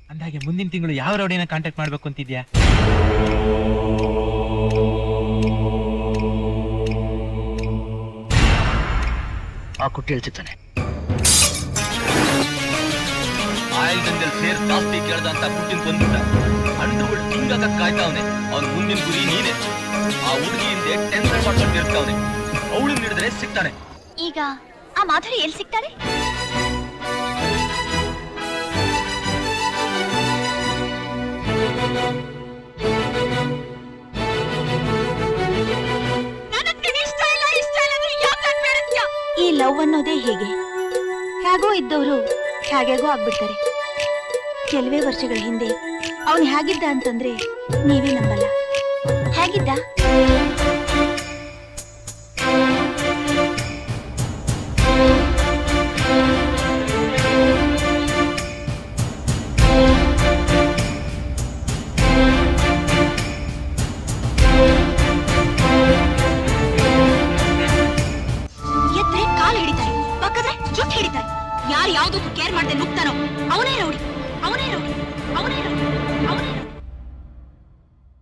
ಅಂದಾಗೆ ಮುಂದಿನ ತಿಂಗಳು ಯಾವ ರೌಡಿನ ಕಾಂಟ್ಯಾಕ್ಟ್ ಮಾಡ್ಬೇಕು ಅಂತಿದ್ಯಾ ಆ ಕುಟ್ಟಿ ಹೇಳ್ತಿದ್ದಾನೆ ಆಯಿಲ್ ದಂಗಲ್ ಸೇರ್ ಜಾಸ್ತಿ ಕೇಳ್ದ ಅಂತ ಪುಟ್ಟಿನ್ ಬಂದ್ಬಿಟ್ಟ ಅಂಡರ್ವುಡ್ ಹಿಂಗಾಗ ಕಾಯ್ತಾವನೆ ಅವ್ನ್ ಮುಂದಿನ ಗುರಿ ನೀನೆ ಆ ಹುಡುಗಿ ಹಿಂದೆ ಟೆನ್ಷನ್ ಮಾಡ್ಕೊಂಡಿರ್ತಾವನೆ ಅವಳು ಹಿಡಿದ್ರೆ ಸಿಗ್ತಾನೆ ಈಗ ಆ ಮಾಧುರಿ ಎಲ್ಲಿ ಸಿಗ್ತಾರೆ ಈ ಲವ್ ಅನ್ನೋದೇ ಹೇಗೆ ಹೇಗೋ ಇದ್ದವರು ಹೇಗೇಗೋ ಆಗ್ಬಿಡ್ತಾರೆ ಕೆಲವೇ ವರ್ಷಗಳ ಹಿಂದೆ ಅವನು ಹೇಗಿದ್ದ ಅಂತಂದ್ರೆ ನೀವೇ ನಂಬಲ್ಲ ಹೇಗಿದ್ದ ಎದ್ರೆ ಕಾಲ್ ಹಿಡಿತಾರೆ ಪಕ್ಕದ್ರೆ ಜುಟ್ ಹಿಡಿತಾರೆ ಯಾರು ಯಾವ್ದಕ್ಕೂ ಕೇರ್ ಮಾಡದೆ ನುಗ್ತಾನೋ ಅವನೇ ರೌಡಿ ಅವನೇ ರೌಡಿ ಅವನೇ ರೌಡಿ